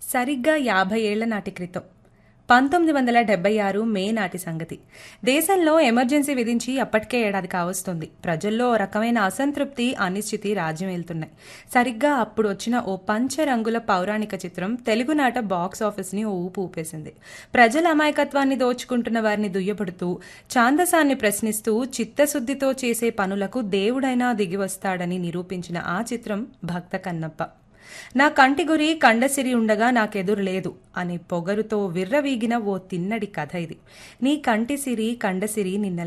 సరిగ్గా యాభై ఏళ్ల నాటి క్రితం పంతొమ్మిది వందల డెబ్బై ఆరు మే నాటి సంగతి దేశంలో ఎమర్జెన్సీ విధించి అప్పటికే ఏడాది కావస్తుంది ప్రజల్లో ఓ రకమైన అసంతృప్తి అనిశ్చితి రాజ్యం వెళ్తున్నాయి సరిగ్గా అప్పుడు వచ్చిన ఓ పంచరంగుల పౌరాణిక చిత్రం తెలుగునాట బాక్స్ ఆఫీస్ని ఓ ఊపు ఊపేసింది ప్రజల అమాయకత్వాన్ని దోచుకుంటున్న వారిని దుయ్యబడుతూ ఛాందసాన్ని ప్రశ్నిస్తూ చిత్తశుద్ధితో చేసే పనులకు దేవుడైనా దిగివస్తాడని నిరూపించిన ఆ చిత్రం భక్త కన్నప్ప నా కంటి గురి కండసిరి ఉండగా నాకెదురు లేదు అని పొగరుతో విర్రవీగిన ఓ తిన్నడి కథ ఇది నీ కంటి సిరి కండసిరి నిన్న